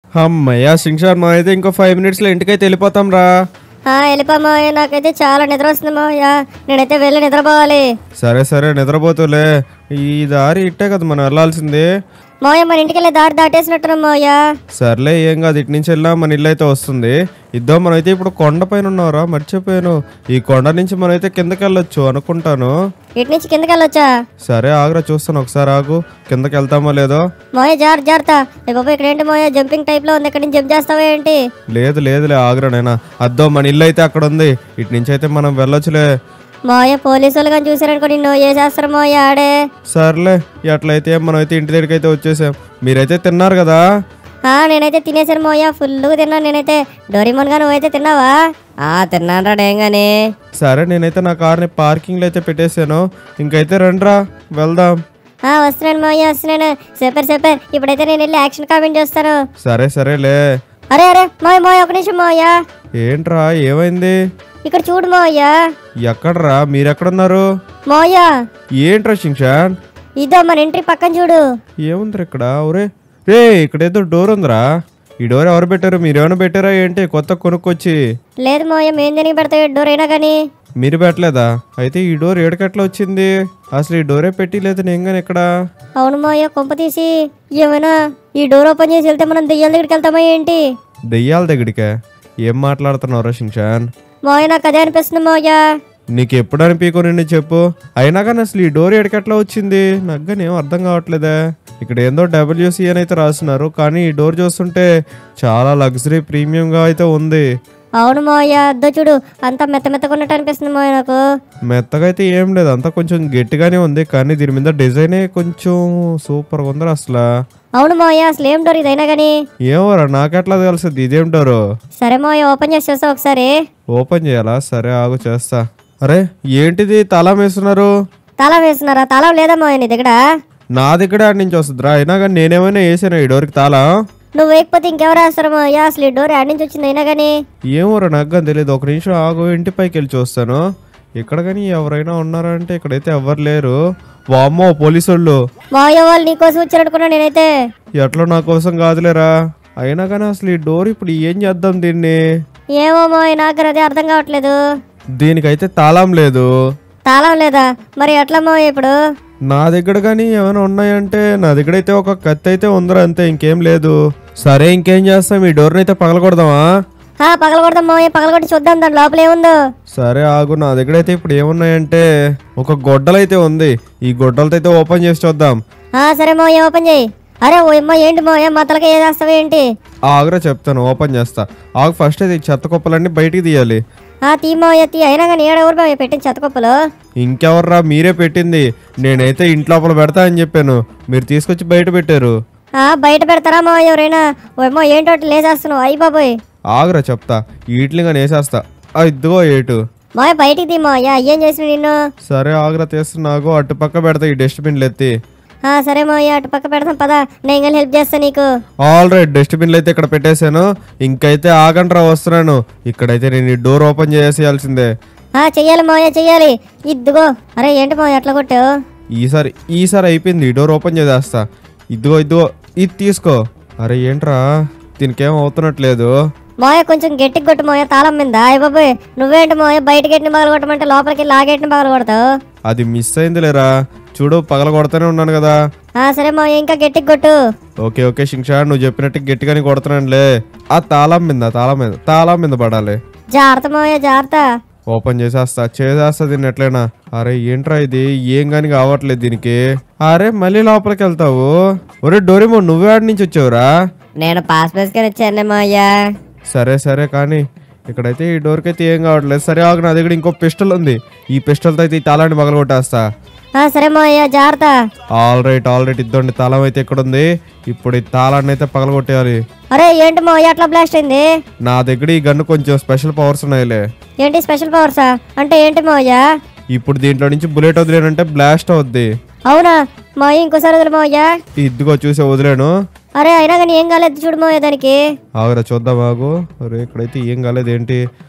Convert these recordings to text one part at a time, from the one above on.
అమ్మయ్య సింక్షార్ మా అయితే ఇంకో ఫైవ్ మినిట్స్లో ఇంటికైతే వెళ్ళిపోతాం రా ఆ, వెళ్ళిపో మావయ్య నాకైతే చాలా నిద్ర వస్తుంది మావయ్య నేనైతే వెళ్ళి నిద్రపోవాలి సరే సరే నిద్రపోతులే ఈ దారి ఇట్టే కదా మనం వెళ్ళాల్సింది మావయ్య మన ఇంటికి వెళ్ళి దారి దాటేసినట్టున్నాం మావయ్య సర్లే ఏం కాదు ఇటు నుంచి వెళ్ళా మన ఇల్లు అయితే వస్తుంది ఇద్దాం మనమైతే ఇప్పుడు కొండ పైన ఉన్నారా మర్చిపోయాను ఈ కొండ నుంచి మనమైతే కిందకి వెళ్ళొచ్చు అనుకుంటాను ఇటు నుంచి కిందకి వెళ్ళొచ్చా సరే ఆగ్రా చూస్తాను ఒకసారి ఆగు కిందకి వెళ్తామో లేదో మావయ్య జాగ్రత్త జాగ్రత్త ఏ బాబు ఇక్కడ ఏంటి మావయ్య జంపింగ్ టైప్ లో ఉంది ఇక్కడ నుంచి జంప్ చేస్తావా ఏంటి లేదు లేదులే ఆగ్రానైనా అద్దో మన ఇల్లు అయితే అక్కడ ఉంది ఇటు నుంచి అయితే మనం వెళ్ళొచ్చులే మావయ్య పోలీసు వాళ్ళు కానీ చూసారనుకో నిన్ను ఏ చేస్తారు మావయ్య ఆడే సర్లే ఎట్లయితే మనమైతే ఇంటి దగ్గరికి అయితే వచ్చేసాం మీరైతే తిన్నారు కదా ఆ నేనైతే తినేసాను మావయ్య ఫుల్గా తిన్నాను నేనైతే డోరిమోన్ గా నువ్వైతే తిన్నావా ఆ తిన్నాను రా నేను కానీ సరే నేనైతే నా కార్ని పార్కింగ్లో అయితే పెట్టేశాను ఇంకైతే రండ్రా వెళ్దాం ఆ వస్తున్నాను మావయ్య వస్తున్నాను సూపర్ సూపర్ ఇప్పుడైతే నేను వెళ్ళి యాక్షన్ కామెంట్ చేస్తాను సరే సరేలే అరే అరే మావయ్య మావయ్య ఒక నిమిషం మావయ్య ఏంట్రా ఏమైంది ఇక్కడ చూడు మావయ్య ఎక్కడ్రా మీరెక్కడున్నారు మావయ్య ఏంట్రా శింషాన్ ఇదో మన ఎంట్రీ పక్కన చూడు ఏముందిరా ఇక్కడ ఒరే రే ఇక్కడ ఏదో డోర్ ఉందిరా ఈ డోర్ ఎవరు పెట్టారు మీరేమైనా పెట్టారా ఏంటి కొత్త కొనుక్కొచ్చి లేదు మావయ్య మేము దేనికి పెడతాయి డోర్ అయినా కానీ మీరు పెట్టలేదా అయితే ఈ డోర్ ఏడకట్లా వచ్చింది అసలు ఈ డోరే పెట్టి లేదు నేను కానీ ఇక్కడ అవును మావయ్య కొంప తీసి ఏమైనా ఈ డోర్ ఓపెన్ చేసి వెళ్తే మనం దెయ్యాల దగ్గరికి వెళ్తామా ఏంటి దెయ్యాల దగ్గడికే ఏం మాట్లాడుతున్నావురా శింషాన్ మావయ్య నాకు అదే అనిపిస్తుంది మావయ్య నీకు ఎప్పుడు అనిపించుకో నిన్ను చెప్పు అయినా కానీ అసలు ఈ డోర్ ఎడకట్లా వచ్చింది నాకు కానీ ఏం అర్థం కావట్లేదే ఇక్కడ ఏందో డబ్ల్యూసి అని అయితే రాస్తున్నారు కానీ ఈ డోర్ చూస్తుంటే చాలా లగ్జరీ ప్రీమియంగా అయితే ఉంది అవును మావయ్య అద్దో చూడు అంతా మెత్త మెత్తకున్నట్టు అనిపిస్తుంది మావయ్య నాకు మెత్తగా అయితే ఏం లేదు అంతా కొంచెం గట్టిగానే ఉంది కానీ దీని మీద డిజైనే కొంచెం సూపర్గా ఉందిరా అసలు అవును మావయ్య అసలు ఏం డోర్ ఇదైనా కానీ ఏమోరా నాకెట్లా తెలుస్తుంది ఇదేం డోరు సరే మావయ్య ఓపెన్ చేసి చూస్తా ఒకసారి ఓపెన్ చేయాలా సరే ఆగు చేస్తా అరే ఏంటిది తాళం వేస్తున్నారు తాళం వేస్తున్నారా తాళం లేదా మావయ్య నీ దగ్గర నా దగ్గర ఆడి నుంచి వస్తుందిరా అయినా కానీ నేనేమైనా వేసాను ఈ డోర్కి తాళం నువ్వు వేయకపోతే ఇంకెవరు వేస్తారు మావయ్య అసలు ఈ డోర్ యాడ్ నుంచి వచ్చింది అయినా కానీ ఏమోరా నాకు కానీ తెలియదు ఒక నిమిషం ఆగు ఇంటి పైకి వెళ్ళి చూస్తాను ఇక్కడ కానీ ఎవరైనా ఉన్నారంటే ఇక్కడైతే ఎవరు లేరు వామ్మో పోలీసు వాళ్ళు మావయ్య వాళ్ళు నీకోసం వచ్చారనుకున్నా నేనైతే ఎట్లా నా కోసం కాదులేరా అయినా కానీ అసలు ఈ డోర్ ఇప్పుడు ఏం చేద్దాం దీన్ని ఏమో మావయ్య నాకు అదే అర్థం కావట్లేదు దీనికైతే తాళం లేదు తాళం లేదా మరి ఎట్లా మావయ్య ఇప్పుడు నా దగ్గర కానీ ఏమైనా ఉన్నాయంటే నా దగ్గర అయితే ఒక కత్తి అయితే ఉందిరా అంతే ఇంకేం లేదు సరే ఇంకేం చేస్తాం ఈ డోర్ని అయితే పగలకూడదామా ఆ పగలగొడదాం మావయ్య పగలగొట్టి చూద్దాం దాని లోపల ఏముందో సరే ఆగు నా దగ్గర అయితే ఇప్పుడు ఏమున్నాయంటే ఒక గొడ్డలైతే ఉంది ఈ గొడ్డలతో అయితే ఓపెన్ చేసి చూద్దాం ఆ సరే మావయ్య ఓపెన్ చేయి అరే ఓ అమ్మ ఏంటి మావయ్య మా తలకి ఏ చేస్తావా ఏంటి ఆగురా చెప్తాను ఓపెన్ చేస్తా ఆగు ఫస్ట్ అయితే ఈ చెత్త కుప్పలన్నీ బయటికి తీయాలి ఆ తీ మావయ్య తీ అయినా కానీ ఏడ ఊరు మావయ్య పెట్టిన చెత్తకొప్పలు ఇంకెవర్రా మీరే పెట్టింది నేనైతే ఇంట్లోపల పెడతా అని చెప్పాను మీరు తీసుకొచ్చి బయట పెట్టారు ఆ బయట పెడతారా మావయ్య ఎవరైనా ఓ అమ్మ ఏంటో అట్లా లేసేస్తున్నావు అయ్యి బాబోయ్ ఆగురా చెప్తా ఈట్లిగా వేసేస్తా ఆ ఇద్దుగో ఏటు మావయ్య బయటికి తీ మావయ్య ఏం చేసిన నిన్ను సరే ఆగ్రా తీస్తున్నాగు అటు పక్క పెడతా ఈ డస్ట్బిన్లు ఎత్తి ఆ సరే మావయ్య అటు పక్క పెడతాం పదా నేను కానీ హెల్ప్ చేస్తా నీకు ఆల్ రైట్ డస్ట్బిన్లు అయితే ఇక్కడ పెట్టేశాను ఇంకైతే ఆగండ్రా వస్తున్నాను ఇక్కడైతే నేను ఈ డోర్ ఓపెన్ చేసేయాల్సిందే ఆ చెయ్యాలి మావయ్య చెయ్యాలి ఇద్దుగో అరే ఏంటి మావయ్య అట్లా కొట్టావు ఈసారి ఈసారి అయిపోయింది ఈ డోర్ ఓపెన్ చేసేస్తా ఇదిగో ఇదిగో ఇది తీసుకో అరే ఏంట్రా దీనికేం అవుతున్నట్లేదు మావయ్య కొంచెం గట్టికి కొట్టు మావయ్య తాళం మీద అయ్య బాబోయ్ నువ్వేంటి మావయ్య బయట గట్టిని పగల కొట్టమంటే లోపలికి లాగేటిని పగల కొడతావు అది మిస్ అయింది లేరా చూడు పగల కొడతానే ఉన్నాను కదా ఆ సరే మావయ్య ఇంకా గట్టికి కొట్టు ఓకే ఓకే శిక్ష నువ్వు చెప్పినట్టు గట్టిగానే కొడుతున్నానులే ఆ తాళం మీద తాళం మీద తాళం మీద పడాలి జాగ్రత్త మావయ్య జాగ్రత్త ఓపెన్ చేసేస్తా చేసేస్తా దీన్ని ఎట్లయినా అరే ఏంట్రా ఇది ఏం గాని కావట్లేదు దీనికి అరే మళ్ళీ లోపలికి వెళ్తావు ఒరే డోరేమో నువ్వే ఆడి నుంచి వచ్చావురా నేను పాస్ వేసుకొని వచ్చాను మావయ్య సరే సరే కానీ ఇక్కడైతే ఈ డోర్కి అయితే ఏం కావట్లేదు సరే ఆగు నా దగ్గర ఇంకో పిస్టల్ ఉంది ఈ పిస్టల్తో అయితే ఈ తాళాన్ని పగలగొట్టేస్తా ఆ సరే మావయ్య జాగ్రత్త ఆల్ రైట్ ఆల్ రైట్ ఇద్దండి తాళం అయితే ఇక్కడ ఉంది ఇప్పుడు ఈ తాళాన్ని అయితే పగలగొట్టేయాలి అరే ఏంటి మావయ్య అట్లా బ్లాస్ట్ అయింది నా దగ్గర ఈ గన్ను కొంచెం స్పెషల్ పవర్స్ ఉన్నాయిలే ఏంటి స్పెషల్ పవర్సా అంటే ఏంటి మావయ్య ఇప్పుడు దీంట్లో నుంచి బుల్లెట్ వదిలేనంటే బ్లాస్ట్ అవుద్ది అవునా మావయ్య ఇంకోసారి వదిలి మావయ్య ఇదిగో చూసి వదిలేను అరే అయినా కానీ ఏం కాలేదు చూడు మావయ్య దానికి ఆగురా చూద్దాం ఆగు అరే ఇక్కడైతే ఏం కాలేదు ఏంటి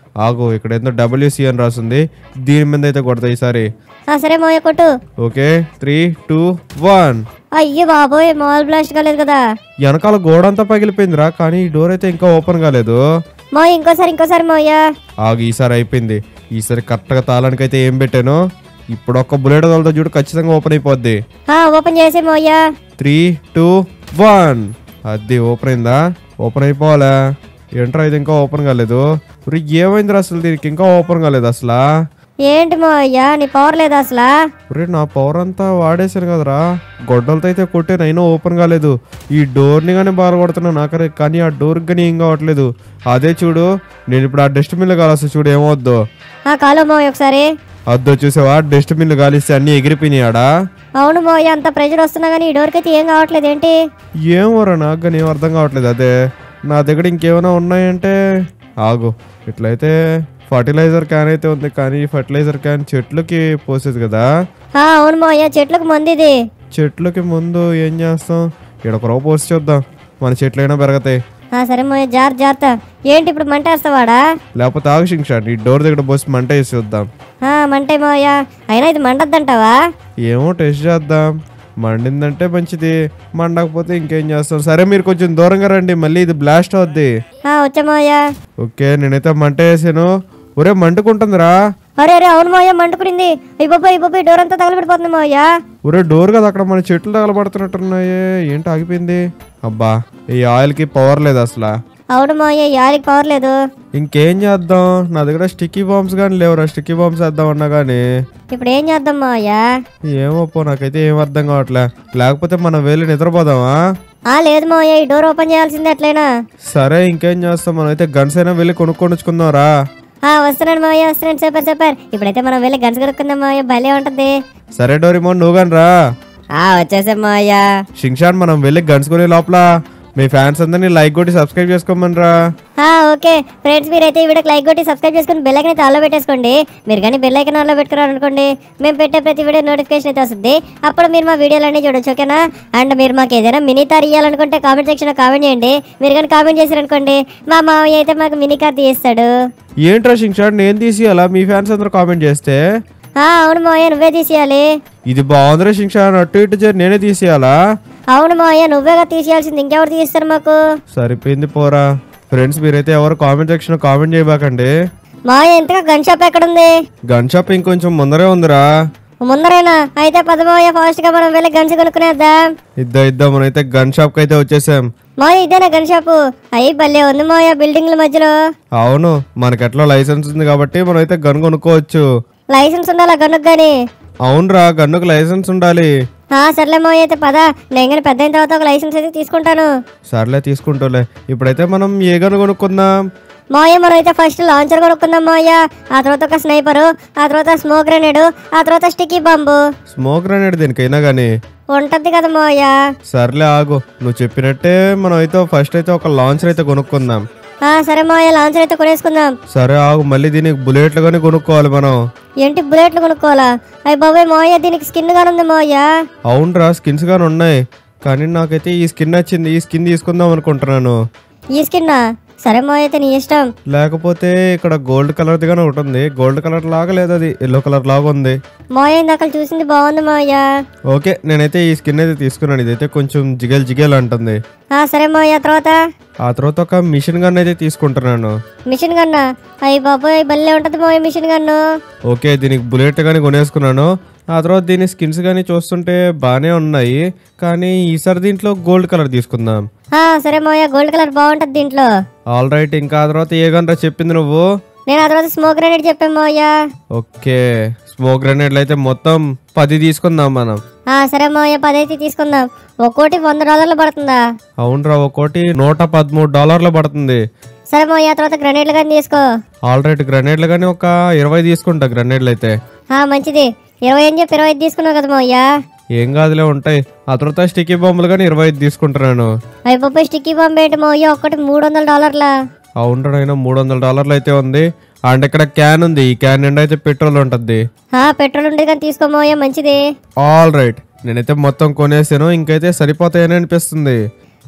ఆగు ఇక్కడ ఏందో డబ్ల్యూసి అని రాస్తుంది దీని మీద అయితే కొడతా ఈసారి ఆ, సరే మోయ కొట్టు ఓకే త్రీ టూ వన్ అయ్యో బాబోయ్ మాల్ బ్లాస్ట్ కాలేదు కదా వెనకాల గోడ అంతా పగిలిపోయిందిరా కానీ ఈ డోర్ అయితే ఇంకా ఓపెన్ కాలేదు మోయ ఇంకోసారి ఇంకోసారి మోయ ఆగు ఈసారి అయిపోయింది ఈసారి కరెక్ట్గా తాళానికి అయితే ఏం పెట్టాను ఇప్పుడు ఒక్క బుల్లెట్ తోలతో చూడు ఖచ్చితంగా ఓపెన్ అయిపోద్ది ఆ, ఓపెన్ చేసి మోయ త్రీ టూ వన్ అది ఓపెన్ అయిందా ఓపెన్ అయిపోవాలా ఏంట్రా ఇది ఇంకా ఓపెన్ కాలేదు ఇప్పుడు ఏమైందిరా అసలు దీనికి ఇంకా ఓపెన్ కాలేదు అసలు ఏంటి మోయ నీ పవర్ లేదా అసలు ఒరే నా పవర్ అంతా వాడేసాను కదరా గొడ్డలతో అయితే కొట్టాను అయినా ఓపెన్ కాలేదు ఈ డోర్ని కానీ బాగా కొడుతున్నా నాకరే కానీ ఆ డోర్కి కానీ ఏం కావట్లేదు అదే చూడు నేను ఇప్పుడు ఆ డస్ట్బిన్లో కావాల్సి చూడు ఏమవుద్దో ఆ కాలు మోయ ఒకసారి అద్దో చూసావా డస్ట్బిన్లు కాలిస్తే అన్ని ఎగిరిపోయినాయి ఆడ అవును మోయ అంత ప్రెజర్ వస్తున్నా కానీ ఈ డోర్కి అయితే ఏం కావట్లేదు ఏంటి ఏమోరా నాకు కానీ ఏం అర్థం కావట్లేదు అదే నా దగ్గర ఇంకేమైనా ఉన్నాయంటే ఆగు ఇట్లయితే ఫర్టిలైజర్ క్యాన్ అయితే ఉంది కానీ ఈ ఫర్టిలైజర్ క్యాన్ చెట్లకి పోసేది కదా ఆ, అవును మోయ చెట్లకు మంది ఇది చెట్లకి ముందు ఏం చేస్తాం ఇక్కడ ఒక రో పోసి చూద్దాం మన చెట్లు అయినా పెరగతాయి ఆ, సరే మోయ జార్ జాగ్రత్త ఏంటి ఇప్పుడు మంట వేస్తావాడా లేకపోతే ఆగు షింక్షాట్ ఈ డోర్ దగ్గర పోసి మంట వేసి చూద్దాం ఆ, మంటే మోయ అయినా ఇది మండద్దంటావా ఏమో టెస్ట్ చేద్దాం మండిందంటే మంచిది మండకపోతే ఇంకేం చేస్తాం సరే మీరు కొంచెం దూరంగా రండి మళ్ళీ ఇది బ్లాస్ట్ అవుద్ది ఆ, వచ్చా మోయ ఓకే నేనైతే మంట వేసాను ఒరే మంటుకుంటుందిరా అరే అరే అవును మోయ మంటుకునింది అయిపోయి అయిపోయి డోర్ అంతా తగలబడిపోతుంది మోయ ఒరే డోర్ కదా అక్కడ మన చెట్లు తగలబడుతున్నట్టున్నాయి ఏంటి ఆగిపోయింది అబ్బా ఈ ఆయిల్కి పవర్ లేదు అసలు అవును మోయ యారికి పవర్ లేదు ఇంకేం చేద్దాం నా దగ్గర స్టిక్కీ బాంబ్స్ కానీ లేవురా స్టిక్కీ బాంబ్స్ వేద్దాం అన్నా కానీ ఇప్పుడు ఏం చేద్దాం మోయ ఏమో పో నాకైతే ఏం అర్థం కావట్లే లేకపోతే మనం వెళ్ళి నిద్రపోదామా ఆ లేదు మోయ ఈ డోర్ ఓపెన్ చేయాల్సిందే ఎట్లయినా సరే ఇంకేం చేస్తాం మనం అయితే గన్స్ అయినా వెళ్ళి కొనుక్కొనిచ్చుకుందాం రా ఆ వస్తున్నాడు మావయ్య వస్తున్నాడు సూపర్ సూపర్ ఇప్పుడైతే మనం వెళ్ళి గన్స్ కొనుక్కుందాం మావయ్య భలే ఉంటది సరే డోరిమోన్ నువ్వు కానీ రా ఆ వచ్చేసాం మావయ్య షింక్షాన్ మనం వెళ్ళి గన్స్ కొనే లోపల మీ ఫ్యాన్స్ అందరినీ లైక్ కొట్టి సబ్స్క్రైబ్ చేసుకోమని రా ఆ ఓకే ఫ్రెండ్స్ మీరైతే ఈ వీడియోకి లైక్ కొట్టి సబ్స్క్రైబ్ చేసుకుని బెల్ ఐకన్ అయితే ఆన్లో పెట్టేసుకోండి మీరు కానీ బెల్ ఐకన్ ఆన్లో పెట్టుకున్నారు అనుకోండి మేము పెట్టే ప్రతి వీడియో నోటిఫికేషన్ అయితే వస్తుంది అప్పుడు మీరు మా వీడియోలన్నీ చూడొచ్చు ఓకేనా అండ్ మీరు మాకు ఏదైనా మినీ కార్ ఇవ్వాలనుకుంటే కామెంట్ సెక్షన్లో కామెంట్ చేయండి మీరు కానీ కామెంట్ చేశారనుకోండి మా మావయ్య అయితే మాకు మినీ కార్ తీస్తాడు ఏంట్రా షింక్షాన్ నేను తీసి అలా మీ ఫ్యాన్స్ అందరూ కామెంట్ చేస్తే ఆ అవును మావయ్య నువ్వే తీసేయాలి ఇది బాగుందిరా షింక్షాన్ అటు ఇటు జరి నేనే తీసేయాలా అవును మావయ్య నువ్వేగా తీసేయాల్సింది ఇంకెవరు తీస్తారు మాకు సరిపోయింది పోరా ఫ్రెండ్స్ మీరైతే ఎవరు కామెంట్ సెక్షన్ కామెంట్ చేయబాకండి మావయ్య ఇంతగా గన్ షాప్ ఎక్కడుంది గన్ షాప్ ఇంకొంచెం ముందరే ఉందిరా ముందరేనా అయితే పదమోయ ఫాస్ట్ గా మనం వెళ్ళి గన్స్ కొనుక్కునేద్దాం ఇద్దా ఇద్దా మనమైతే గన్ షాప్ కి అయితే వచ్చేసాం మోయ ఇదేనా గన్ షాపు అయ్యి భలే ఉంది మోయ బిల్డింగ్ల మధ్యలో అవును మనకి ఎట్లా లైసెన్స్ ఉంది కాబట్టి మనం అయితే గన్ కొనుక్కోవచ్చు లైసెన్స్ ఉండాలా గన్నుకు గాని అవునరా గన్నుకు లైసెన్స్ ఉండాలి ఆ సర్లే మోయ అయితే పద నేను కానీ పెద్ద అయిన తర్వాత ఒక లైసెన్స్ అయితే తీసుకుంటాను సర్లే తీసుకుంటూలే ఇప్పుడైతే మనం ఏ గన్ కొనుక్కుందాం మోయ మనం అయితే ఫస్ట్ లాంచర్ కొనుక్కుందాం మోయ ఆ తర్వాత ఒక స్నైపరు ఆ తర్వాత స్మోక్ గ్రెనేడ్ ఆ తర్వాత స్టిక్కీ బాంబు స్మోక్ గ్రనేడ్ దేనికైనా కానీ ఉంటది కదా మోయ సర్లే ఆగు నువ్వు చెప్పినట్టే మనం అయితే ఫస్ట్ అయితే ఒక లాంచర్ అయితే కొనుక్కుందాం ఆ సరే మోయ లాంచర్ అయితే కొనేసుకుందాం సరే ఆగు మళ్ళీ దీనికి బుల్లెట్లు కానీ కొనుక్కోవాలి మనం ఏంటి బుల్లెట్లు కొనుక్కోవాలా అయ్యి బాబాయ్ మోయ దీనికి స్కిన్ గాని ఉంది మోయ అవునరా స్కిన్స్ కానీ ఉన్నాయి కానీ నాకైతే ఈ స్కిన్ నచ్చింది ఈ స్కిన్ తీసుకుందాం అనుకుంటున్నాను ఈ స్కిన్ సరే మోయ అయితే నీ ఇష్టం లేకపోతే ఇక్కడ గోల్డ్ కలర్ది కానీ ఒకటి ఉంది గోల్డ్ కలర్ లాగా లేదు అది ఎల్లో కలర్ లాగా ఉంది మోయ ఇందాక చూసింది బాగుంది మోయ ఓకే నేనైతే ఈ స్కిన్ అయితే తీసుకున్నాను ఇదైతే కొంచెం జిగేల్ జిగేల్ అంటుంది ఆ సరే మోయ తర్వాత ఆ తర్వాత ఒక మిషన్ గన్ అయితే తీసుకుంటున్నాను మిషన్ గన్నా అయ్యి బాబోయ్ భలే ఉంటది మోయ మిషన్ గన్ను ఓకే దీనికి బుల్లెట్ కానీ కొనేసుకున్నాను ఆ తర్వాత దీని స్కిన్స్ కానీ చూస్తుంటే బాగానే ఉన్నాయి కానీ ఈసారి దీంట్లో గోల్డ్ కలర్ తీసుకుందాం ఆ సరే మోయ గోల్డ్ కలర్ బాగుంటది దీంట్లో ఆల్ రైట్ ఇంకా ఆ తర్వాత ఏ గన్రా చెప్పింది నువ్వు నేను ఆ తర్వాత స్మోక్ గ్రెనేడ్ చెప్పాను మోయ ఓకే స్మోక్ గ్రెనేడ్లు అయితే మొత్తం పది తీసుకుందాం మనం ఆ సరే మోయ పదైతే తీసుకుందాం ఒక్కోటి వంద డాలర్లు పడుతుందా అవునరా ఒక్కోటి నూట పదమూడు డాలర్లు పడుతుంది సరే మోయ ఆ తర్వాత గ్రెనేడ్లు కానీ తీసుకో ఆల్ రైట్ గ్రనేడ్లు కానీ ఒక ఇరవై తీసుకుంటా గ్రనేడ్లు అయితే ఆ మంచిది ఇరవై అని చెప్పి ఇరవై ఐదు తీసుకున్నావు కదా మోయ ఏం కాదులే ఉంటాయి ఆ తర్వాత స్టిక్కీ బొమ్మలు కానీ ఇరవై ఐదు తీసుకుంటున్నాను అయ్యి బాబోయ్ స్టిక్కీ బాంబ్ ఏంటి మోయ ఒక్కటి మూడు వందల డాలర్లా అవునరా అయినా మూడు వందల డాలర్లు అయితే ఉంది అండ్ ఇక్కడ క్యాన్ ఉంది ఈ క్యాన్ నిండా అయితే పెట్రోల్ ఉంటుంది ఆ పెట్రోల్ ఉండేది కానీ తీసుకో మోయ మంచిది ఆల్ రైట్ నేనైతే మొత్తం కొనేసాను ఇంకైతే సరిపోతాయని అనిపిస్తుంది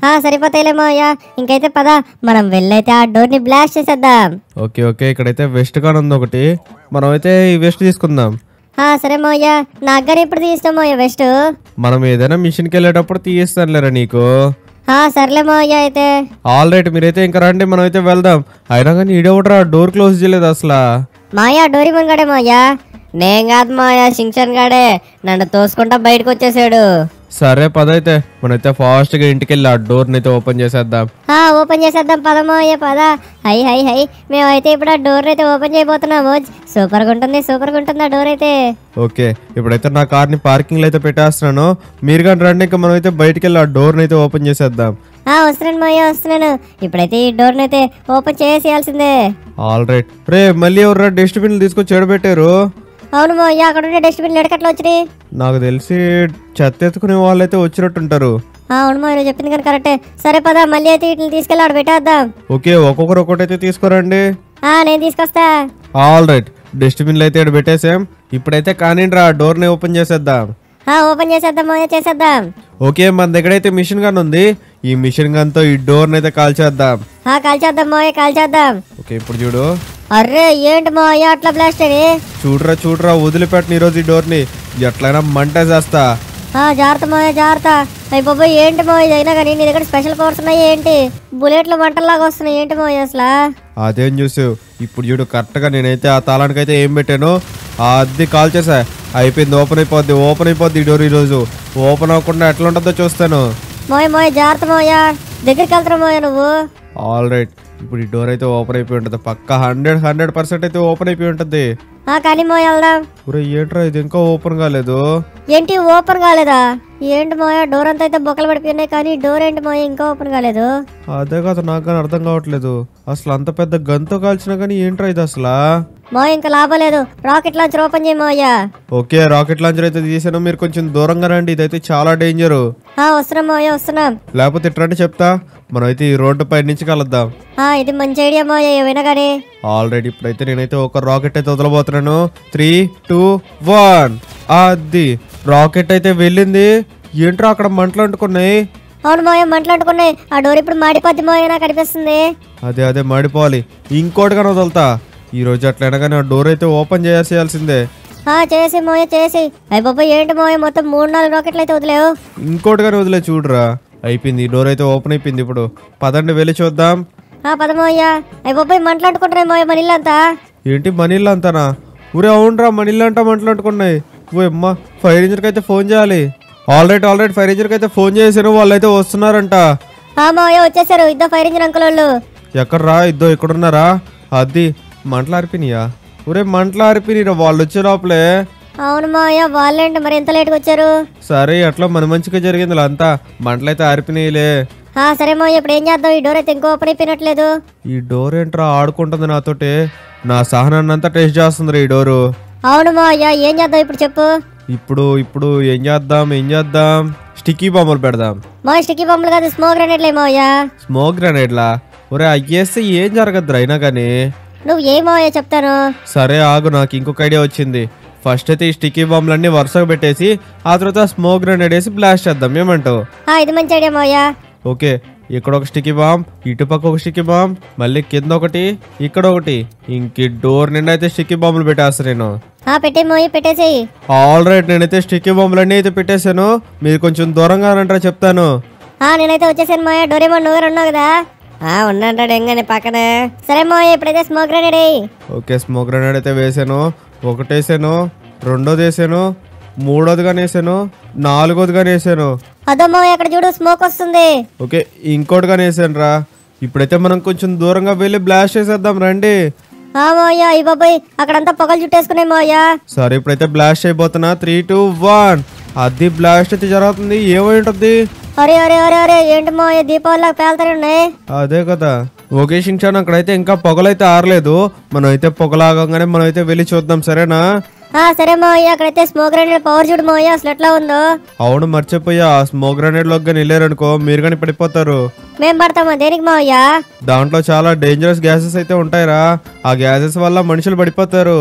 ఆ సరిపోతాయిలే మావయ్య ఇంకైతే పద మనం వెళ్ళైతే ఆ డోర్ ని బ్లాస్ట్ చేసేద్దాం ఓకే ఓకే ఇక్కడైతే వెస్ట్ కాన్ ఉంది ఒకటి మనం అయితే ఈ వెస్ట్ తీసుకుందాం ఆ సరే మావయ్య నాకు కానీ ఇప్పుడు తీస్తాం మావయ్య వెస్ట్ మనం ఏదైనా మిషన్కి వెళ్ళేటప్పుడు తీయిస్తానులేరా నీకు ఆ సర్లే మావయ్య అయితే ఆల్ రైట్ మీరైతే ఇంకా రండి మనం అయితే వెళ్దాం అయినా కానీ ఈడెవడరా డోర్ క్లోజ్ చేయలేదు అసలు మాయా డోరిమన్ గాడే మాయా నేను కాదు మాయా శింక్షన్ గాడే నన్ను తోసుకుంటా బయటకు వచ్చేసాడు సరే పదైతే మనైతే ఫాస్ట్గా ఇంటికి వెళ్ళి ఆ డోర్ని అయితే ఓపెన్ చేసేద్దాం ఆ ఓపెన్ చేసేద్దాం పద మావయ్య పద హై హై హై మేమైతే ఇప్పుడు ఆ డోర్ అయితే ఓపెన్ చేయబోతున్నాము సూపర్గా ఉంటుంది సూపర్గా ఉంటుంది ఆ డోర్ అయితే ఓకే ఇప్పుడైతే నా కార్ని పార్కింగ్లో అయితే పెట్టేస్తున్నాను మీరు కానీ రండి ఇంకా మనం అయితే బయటికి వెళ్ళి ఆ డోర్ని అయితే ఓపెన్ చేసేద్దాం ఆ వస్తున్నాను మావయ్య వస్తున్నాను ఇప్పుడైతే ఈ డోర్ని అయితే ఓపెన్ చేసేయాల్సిందే ఆల్ రైట్ రే మళ్ళీ ఎవరు డస్ట్బిన్లు తీసుకొచ్చి చెడబెట్టారు అవును మావయ్య అక్కడ ఉండే డస్ట్బిన్ ఎడకట్లో వచ్చినాయి నాకు తెలిసి చెత్త ఎత్తుకునే వాళ్ళు అయితే వచ్చినట్టుంటారు ఆ, అవును మావయ్య నువ్వు చెప్పింది కానీ కరెక్టే సరే పద మళ్ళీ అయితే వీటిని తీసుకెళ్ళి ఆడ పెట్టేద్దాం ఓకే ఒక్కొక్కరు ఒక్కొక్కటి తీసుకురండి ఆ నేను తీసుకొస్తా ఆల్ రైట్ డస్ట్బిన్లు అయితే ఇక్కడ పెట్టేసాం ఇప్పుడైతే కానివ్వండి ఆ డోర్ని ఓపెన్ చేసేద్దాం ఆ ఓపెన్ చేసేద్దాం మావయ్య చేసేద్దాం ఓకే మన దగ్గర అయితే మిషన్ గన్ ఉంది ఈ మిషన్ గన్తో ఈ డోర్ని అయితే కాల్చేద్దాం ఆ కాల్చేద్దాం మావయ్య కాల్చేద్దాం ఓకే ఇప్పుడు చూడు అర్రే ఏంటి మావయ్య అట్లా బ్లాస్ట్ అని చూడరా చూడరా వదిలిపెట్టను ఈరోజు ఈ డోర్ని ఎట్లయినా మంట చేస్తా ఆ జాగ్రత్త మావయ్య జాగ్రత్త అయ్యి బాబోయ్ ఏంటి మావయ్య అయినా కానీ నీ దగ్గర స్పెషల్ పవర్స్ ఉన్నాయి ఏంటి బుల్లెట్లు మంటల్లాగా వస్తున్నాయి ఏంటి మావయ్య అసలు అదేం చూసు ఇప్పుడు చూడు కరెక్ట్గా నేనైతే ఆ తాళానికైతే ఏం పెట్టాను ఆ అద్దె కాల్ చేసా అయిపోయింది ఓపెన్ అయిపోద్ది ఓపెన్ అయిపోద్ది ఈ డోర్ ఈరోజు ఓపెన్ అవ్వకుండా ఎట్లా ఉంటుందో చూస్తాను మోయ్ మోయ్ జాగ్రత్త మోయ దగ్గరికి వెళ్తారా మోయ నువ్వు ఆల్ రైట్ ఇప్పుడు ఈ డోర్ అయితే ఓపెన్ అయిపోయి ఉంటుంది పక్క హండ్రెడ్ హండ్రెడ్ పర్సెంట్ అయితే ఓపెన్ అయిపోయి ఉంటుంది ఆ కానీ మోయ వెళ్దాం ఒరే ఏంట్రా ఇది ఇంకా ఓపెన్ కాలేదు ఏంటి ఓపెన్ కాలేదా ఏంటి మోయ డోర్ అంతా అయితే బొక్కలు పడిపోయినాయి కానీ డోర్ ఏంటి మోయ ఇంకా ఓపెన్ కాలేదు అదే కదా నాకు కానీ అర్థం కావట్లేదు అసలు అంత పెద్ద గన్తో కాల్చినా కానీ ఏంట్రా ఇది అసలు మోయ ఇంకా లాభం లేదు రాకెట్ లాంచ్ ఓపెన్ చేయి మోయ ఓకే రాకెట్ లాంచర్ అయితే తీసాను మీరు కొంచెం దూరంగా రండి ఇదైతే చాలా డేంజరు ఆ వస్తున్నాం మోయ వస్తున్నాం లేకపోతే ఇట్రంటే చెప్తా మనం అయితే ఈ రోడ్డు పై నుంచి కలుద్దాం ఆ ఇది మంచి ఐడియా మోయ ఏమైనా కానీ ఆల్రెడీ ఇప్పుడైతే నేనైతే ఒక రాకెట్ అయితే వదలబోతున్నాను త్రీ టూ వన్ అది రాకెట్ అయితే వెళ్ళింది ఏంట్రా అక్కడ మంటలు అంటుకున్నాయి అవును మోయ మంటలాంటుకున్నాయి ఆ డోర్ ఇప్పుడు మాడిపోద్ది మోయ నాకు అనిపిస్తుంది అదే అదే మాడిపోవాలి ఇంకోటి కానీ వదులుతా ఈ రోజు అట్లయినా కానీ ఆ డోర్ అయితే ఓపెన్ చేసేయాల్సిందే ఆ చేసి మోయ చేసి అయ్యి బాబా ఏంటి మోయ మొత్తం మూడు నాలుగు రాకెట్లు అయితే వదిలేవు ఇంకోటి కానీ వదిలే చూడరా అయిపోయింది ఈ డోర్ అయితే ఓపెన్ అయిపోయింది ఇప్పుడు పదండి వెళ్ళి చూద్దాం ఆ పదమోయ్య అయ్యి బాబాయ్ మంటలాంటుకుంటున్నాయి మోయ మన ఇల్లంతా ఏంటి మనీళ్ళు అంతానా ఊరే అవునరా మనీళ్ళు అంటా మంటలు అంటుకున్నాయి ఓ అమ్మ ఫైర్ ఇంజర్కి అయితే ఫోన్ చేయాలి all right all right fire ఇంజర్కి అయితే ఫోన్ చేసాను వాళ్ళు అయితే వస్తున్నారంట ఆ మావయ్య వచ్చేసారు ఇద్దరు ఫైర్ ఇంజిన్ అంకుల్ వాళ్ళు ఎక్కడ రా ఇద్దో ఇక్కడున్నారా అది మంటలు ఆరిపోయినాయా ఊరే మంటలు ఆరిపోయినాయిరా వాళ్ళు వచ్చే లోపలే అవును మావయ్య వాళ్ళేంటి మరి ఎంత లేట్గా వచ్చారు సరే అట్లా మన మంచిగా జరిగింది ఇలా అంతా మంటలైతే ఆరిపోయినాయిలే ఆ సరే మావయ్య ఇప్పుడు ఏం చేద్దాం ఈ డోర్ అయితే ఇంకో ఓపెన్ అయిపోయినట్లేదు ఈ డోర్ ఏంట్రా ఆడుకుంటుంది నాతోటి నా సహనాన్ని అంతా టెస్ట్ చేస్తుంది ఈ డోరు అవును మావయ్య ఏం చేద్దాం ఇప్పుడు చెప్పు ఇప్పుడు ఇప్పుడు ఏం చేద్దాం ఏం చేద్దాం స్టిక్కీ బొమ్మలు పెడదాం మా స్టిక్కీ బొమ్మలు కాదు స్మోక్ గ్రానైట్లే మావయ్య స్మోక్ గ్రానైట్లా ఒరే అయ్యేస్తే ఏం జరగద్దురా అయినా కానీ నువ్వు ఏ మావయ్య చెప్తాను సరే ఆగు నాకు ఇంకొక ఐడియా వచ్చింది ఫస్ట్ అయితే ఈ స్టిక్కీ బాంబులన్నీ వరుసగా పెట్టేసి ఆ తర్వాత స్మోక్ గ్రానైడ్ వేసి బ్లాస్ట్ చేద్దాం ఏమంటావు ఆ ఇది మంచి ఐడియా మావయ్య ఓకే ఇక్కడ ఒక స్టిక్కీ బాంబ్ ఇటుపక్క ఒక స్టిక్కీ బాంబ్ మళ్ళీ కింద ఒకటి ఇక్కడ ఒకటి ఇంక డోర్ నిండా అయితే స్టిక్కీ బాంబులు పెట్టేస్తా నేను ఆ పెట్టే మావయ్య పెట్టేసేయి ఆల్ రైట్ నేనైతే స్టిక్కీ బాంబులన్నీ అయితే పెట్టేశాను మీరు కొంచెం దూరంగా రంటారా చెప్తాను ఆ నేనైతే వచ్చేసాను మావయ్య డోరేమోన్ నువ్వు ఉన్నావు కదా ఆ ఉన్నాడు ఎంగని పక్కనే సరే మావయ్య ఇప్పుడైతే స్మోక్ గ్రానైడ్ వేయి ఓకే స్మోక్ గ్రానైడ్ అయితే వేసాను ఒకటి వేసాను రెండోది వేసాను మూడోది కానీ వేసాను నాలుగోది కానీ వేసాను అదో మావయ్య అక్కడ చూడు స్మోక్ వస్తుంది ఓకే ఇంకోటి కానీ వేసాను రా ఇప్పుడైతే మనం కొంచెం దూరంగా వెళ్ళి బ్లాస్ట్ చేసేద్దాం రండి ఆ మావయ్య ఈ బాబాయ్ అక్కడంతా పొగలు చుట్టేసుకున్నాయి మావయ్య సరే ఇప్పుడైతే బ్లాస్ట్ అయిపోతున్నా త్రీ టూ వన్ అది బ్లాస్ట్ అయితే జరుగుతుంది ఏమై ఉంటుంది అరే అరే అరే అరే ఏంటి మావయ్య దీపావళి పేలుతానే ఉన్నాయి అదే కదా ఓకే షించాన్ అక్కడైతే ఇంకా పొగలైతే ఆరలేదు మనం అయితే పొగలాగంగానే మనం అయితే వెళ్ళి చూద్దాం సరేనా ఆ సరే మావయ్య అక్కడైతే స్మోక్ గ్రైండర్ పవర్ చూడు మావయ్య అసలు ఎట్లా ఉందో అవును మర్చిపోయా ఆ స్మోక్ గ్రానైడ్లోకి కానీ వెళ్ళారనుకో మీరు కానీ పడిపోతారు మేం పడతామా దేనికి మావయ్య దాంట్లో చాలా డేంజరస్ గ్యాసెస్ అయితే ఉంటాయిరా ఆ గ్యాసెస్ వల్ల మనుషులు పడిపోతారు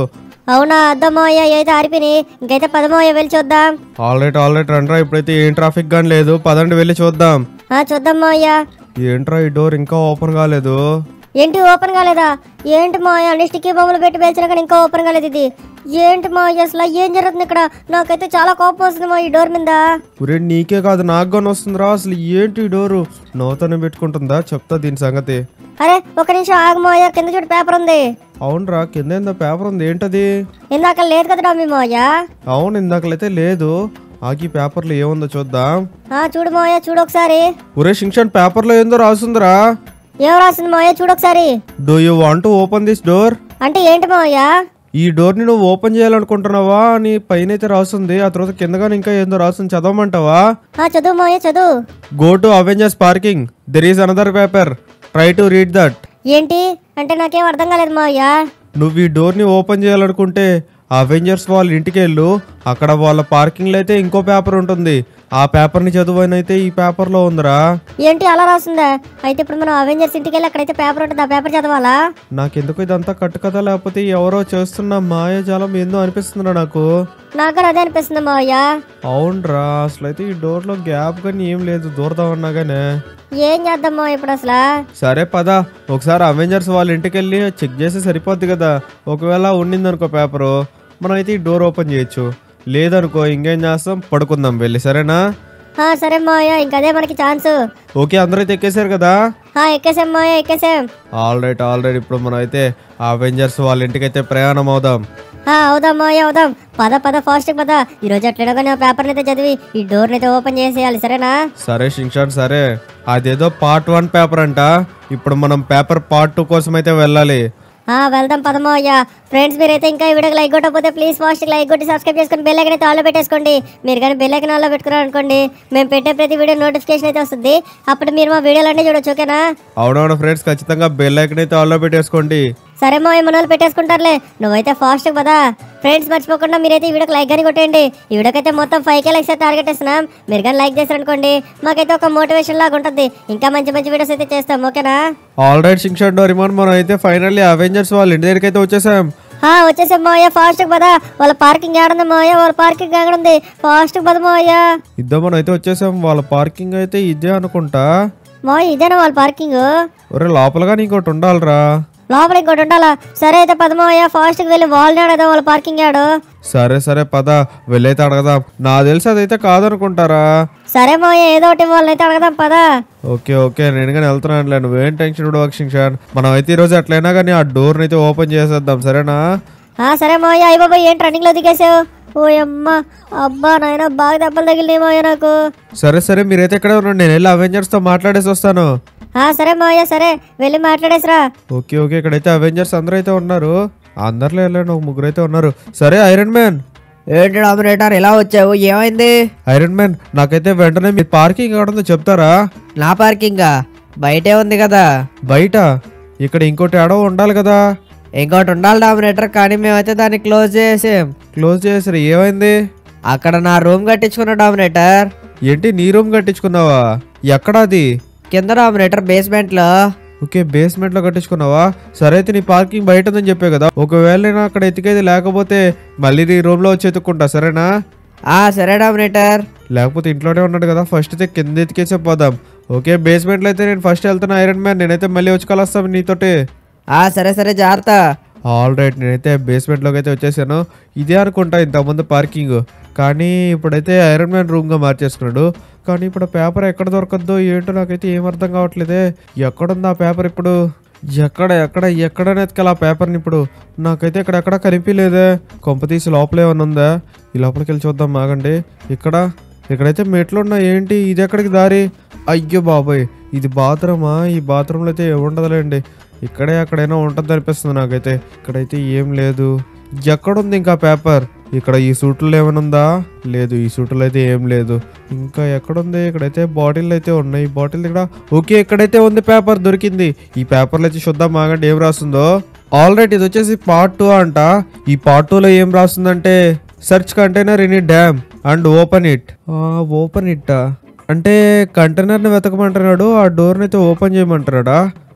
అవునా అద్దమ్మయ్య అయితే ఆరిపోయి ఇంకైతే పదమోయ వెళ్ళి చూద్దాం ఆల్ రైట్ ఆల్ రైట్ రండ్రా ఇప్పుడైతే ఏం ట్రాఫిక్ గాని లేదు పదండి వెళ్ళి చూద్దాం ఆ చూద్దాం మావయ్య ఏంట్రా ఈ డోర్ ఇంకా ఓపెన్ కాలేదు ఏంటి ఓపెన్ కాలేదా ఏంటి మావయ్య అన్ని స్టిక్కీ బొమ్మలు పెట్టి పేల్చినా కానీ ఇంకా ఓపెన్ కాలేదు ఇది ఏంటి మావయ్య అసలు ఏం జరుగుతుంది ఇక్కడ నాకైతే చాలా కోపం వస్తుంది మా ఈ డోర్ మీద ఒరే నీకే కాదు నాకు గాని వస్తుందిరా అసలు ఏంటి ఈ డోరు నవ్వుతోనే పెట్టుకుంటుందా చెప్తా దీని సంగతి అరే ఒక నిమిషం ఆగు మావయ్య కింద చూడు పేపర్ ఉంది అవునరా కింద ఏందో పేపర్ ఉంది ఏంటది ఇందాక లేదు కదరా మీ మావయ్య అవును ఇందాకలైతే లేదు ఆగి పేపర్లో ఏముందో చూద్దాం ఆ చూడు మావయ్య చూడు ఒకసారి ఒరే శింక్షన్ పేపర్లో ఏందో రాస్తుందిరా ఏం రాసింది మావయ్య చూడు ఒకసారి do you want open this door అంటే ఏంటి మావయ్య ఈ డోర్ని నువ్వు ఓపెన్ చేయాలనుకుంటున్నావా అని పైన అయితే రాస్తుంది ఆ తర్వాత కిందగానే ఇంకా ఏందో రాస్తుంది చదవమంటావా ఆ చదువు మావయ్య చదువు go to Avengers parking there is another paper try to read that ఏంటి అంటే నాకేం అర్థం కాలేదు మావయ్య నువ్వు ఈ డోర్ని ఓపెన్ చేయాలనుకుంటే అవెంజర్స్ వాళ్ళ ఇంటికి వెళ్ళు అక్కడ వాళ్ళ పార్కింగ్లో అయితే ఇంకో పేపర్ ఉంటుంది ఆ పేపర్ని చదువునైతే ఈ పేపర్లో ఉందిరా ఏంటి అలా రాస్తుందా అయితే ఇప్పుడు మనం అవెంజర్స్ ఇంటికి వెళ్ళి అక్కడైతే పేపర్ ఉంటుంది ఆ పేపర్ చదవాలా నాకెందుకు ఇదంతా కట్టుకథ లేకపోతే ఎవరో చేస్తున్న మాయాజాలం ఏందో అనిపిస్తుందిరా నాకు నాకు కూడా అదే అనిపిస్తుంది మావయ్య అవునరా అసలు అయితే ఈ డోర్లో గ్యాప్ కానీ ఏం లేదు దూరదామన్నా గానే ఏం చేద్దాం మావయ్య ఇప్పుడు అసలు సరే పద ఒకసారి అవెంజర్స్ వాళ్ళ ఇంటికి వెళ్ళి చెక్ చేస్తే సరిపోద్ది కదా ఒకవేళ ఉండిందనుకో పేపరు మనం అయితే ఈ డోర్ ఓపెన్ చేయొచ్చు లేదనుకో ఇంకేం చేస్తాం పడుకుందాం వెళ్ళి సరేనా ఆ, సరే మావయ్య ఇంక అదే మనకి ఛాన్స్ ఓకే అందరూ అయితే ఎక్కేశారు కదా ఆ, ఎక్కేసాం మావయ్య ఎక్కేసాం ఆల్ రైట్ ఆల్ రైట్ ఇప్పుడు మనం అయితే అవెంజర్స్ వాళ్ళ ఇంటికి అయితే ప్రయాణం అవుదాం ఆ, అవుదాం మావయ్య అవుదాం పద పద ఫాస్ట్ పద ఈ రోజు ఎట్లైనా కానీ ఆ పేపర్ని అయితే చదివి ఈ డోర్ని అయితే ఓపెన్ చేసేయాలి సరేనా సరే శింక్షాన్ సరే అదేదో పార్ట్ వన్ పేపర్ అంట ఇప్పుడు మనం పేపర్ పార్ట్ టూ కోసం అయితే వెళ్ళాలి ఆ వెళ్దాం పదమోయ్య ఫ్రెండ్స్ మీరైతే ఇంకా ఈ వీడియోకి లైక్ కొట్టకపోతే ప్లీజ్ ఫాస్ట్ లైక్ కొట్టి సబ్స్క్రైబ్ చేసుకొని బెల్ ఐకన్ అయితే ఆల్లో పెట్టేసుకోండి మీరు కానీ బెల్ ఐకన్ ఆల్లో పెట్టుకున్నారు అనుకోండి మేము పెట్టే ప్రతి వీడియో నోటిఫికేషన్ అయితే వస్తుంది అప్పుడు మీరు మా వీడియోలన్నీ చూడొచ్చు ఓకేనా అవునవును ఫ్రెండ్స్ ఖచ్చితంగా బెల్ ఐకన్ అయితే ఆల్లో పెట్టేసుకోండి సరే మా మన వాళ్ళు పెట్టేసుకుంటారులే నువ్వైతే ఫాస్ట్ పదా ఫ్రెండ్స్ మర్చిపోకుండా మీరైతే ఈ వీడియోకి లైక్ కానీ కొట్టండి ఈ వీడియోకి అయితే మొత్తం ఫైవ్ కే లైక్స్ అయితే టార్గెట్ ఇస్తున్నాం మీరు కానీ లైక్ చేశారనుకోండి మాకైతే ఒక మోటివేషన్ లాగా ఉంటుంది ఇంకా మంచి మంచి వీడియోస్ అయితే చేస్తాం ఓకేనా ఆల్ రైట్ శింక్షాన్ డోరిమాన్ మనం అయితే ఫైనల్లీ అవెంజర్స్ వాళ్ళ ఇంటి దగ్గరికి అయితే వచ్చేసాం ఆ వచ్చేసాం మోయ ఫాస్ట్ పదా వాళ్ళ పార్కింగ్ ఏడుంది మోయ వాళ్ళ పార్కింగ్ ఎక్కడ ఉంది ఫాస్ట్ పద మోయ ఇద్దాం మనం అయితే వచ్చేసాం వాళ్ళ పార్కింగ్ అయితే ఇదే అనుకుంటా మోయ ఇదేనా వాళ్ళ పార్కింగ్ ఒరే లోపలగా ఇంకోటి ఉండాలిరా లోపల ఇంకోటి ఉండాలా సరే అయితే పదమోయ ఫాస్ట్కి వెళ్ళి వాళ్ళని అడగదా వాళ్ళ పార్కింగ్ ఆడు సరే సరే పద వెళ్ళైతే అడగదాం నా తెలిసి అదైతే కాదనుకుంటారా సరే మోయ ఏదో ఒకటి వాళ్ళని అయితే అడగదాం పదా ఓకే ఓకే నేను కానీ వెళ్తున్నానులే నువ్వేం టెన్షన్ పడవకు శింక్షాన్ మనం అయితే ఈరోజు ఎట్లయినా కానీ ఆ డోర్ని అయితే ఓపెన్ చేసేద్దాం సరేనా ఆ సరే మోయ అయ్య బాబాయ్ ఏంటి రన్నింగ్ లో దిగేసావు ఓ అమ్మ అబ్బా నాయన బాగా దెబ్బలు తగిలినాయి మోయ నాకు సరే సరే మీరైతే ఇక్కడే ఉండండి నేను వెళ్ళి అవెంజర్స్తో మాట్లాడేసి వస్తాను ఆ సరే మోయ సరే వెళ్ళి మాట్లాడేసిరా ఓకే ఓకే ఇక్కడైతే అవెంజర్స్ అందరూ అయితే ఉన్నారు అందరిలో వెళ్ళండి ఒక ముగ్గురు అయితే ఉన్నారు సరే ఐరన్ మ్యాన్ ఏంటి ఆపరేటర్ ఎలా వచ్చావు ఏమైంది ఐరన్ మ్యాన్ నాకైతే వెంటనే మీ పార్కింగ్ ఎక్కడ ఉందో చెప్తారా నా పార్కింగా బయటే ఉంది కదా బయట ఇక్కడ ఇంకోటి అడవ ఉండాలి కదా ఇంకోటి ఉండాలి డామినేటర్ కానీ మేమైతే దాన్ని క్లోజ్ చేసాం క్లోజ్ చేసారు ఏమైంది అక్కడ నా రూమ్ కట్టించుకున్న డామినేటర్ ఏంటి నీ రూమ్ కట్టించుకున్నావా ఎక్కడ అది కింద డామినేటర్ బేస్మెంట్ లో ఓకే బేస్మెంట్ లో కట్టించుకున్నావా సరే అయితే నీ పార్కింగ్ బయట ఉందని చెప్పే కదా ఒకవేళ నేను అక్కడ ఎతికేది లేకపోతే మళ్ళీ నీ రూమ్ లో వచ్చి ఎత్తుక్కుంటా సరేనా ఆ సరే డామినేటర్ లేకపోతే ఇంట్లోనే ఉన్నాడు కదా ఫస్ట్ అయితే కింద ఎతికేసే పోదాం ఓకే బేస్మెంట్లో అయితే నేను ఫస్ట్ వెళ్తున్నా ఐరన్ మ్యాన్ నేనైతే మళ్ళీ వచ్చి కలుస్తాను నీతోటి ఆ సరే సరే జాగ్రత్త ఆల్ రైట్ నేనైతే బేస్మెంట్లోకి అయితే వచ్చేసాను ఇదే అనుకుంటా ఇంతకుముందు పార్కింగ్ కానీ ఇప్పుడైతే ఐరన్ మ్యాన్ రూమ్గా మార్చేసుకున్నాడు కానీ ఇప్పుడు ఆ పేపర్ ఎక్కడ దొరకద్దో ఏంటో నాకైతే ఏం అర్థం కావట్లేదే ఎక్కడుంది ఆ పేపర్ ఇప్పుడు ఎక్కడ ఎక్కడ ఎక్కడ ఎతకాలి ఆ పేపర్ని ఇప్పుడు నాకైతే ఇక్కడ ఎక్కడ కనిపించలేదే కొంప తీసి లోపల ఏమన్నా ఉందా ఈ లోపలికి వెళ్ళి చూద్దాం ఆగండి ఇక్కడ ఇక్కడైతే మెట్లు ఉన్నాయి ఏంటి ఇది ఎక్కడికి దారి అయ్యో బాబాయ్ ఇది బాత్రూమా ఈ బాత్రూంలో అయితే ఉండదులేండి ఇక్కడే ఎక్కడైనా ఉంటుంది అనిపిస్తుంది నాకైతే ఇక్కడైతే ఏం లేదు ఎక్కడుంది ఇంకా పేపర్ ఇక్కడ ఈ సూట్లో ఏమైనా ఉందా లేదు ఈ సూట్లో అయితే ఏం లేదు ఇంకా ఎక్కడుంది ఇక్కడైతే బాటిల్ అయితే ఉన్నాయి బాటిల్ ఇక్కడ ఓకే ఇక్కడైతే ఉంది పేపర్ దొరికింది ఈ పేపర్లో అయితే చూద్దాం ఆగండి ఏం రాస్తుందో ఆల్రెడీ ఇది వచ్చేసి పార్ట్ టూ అంట ఈ పార్ట్ టూలో ఏం రాస్తుందంటే search container in dam and open it open it అంటే కంటైనర్ని వెతకమంటున్నాడు ఆ డోర్ని అయితే ఓపెన్ చేయమంటున్నాడా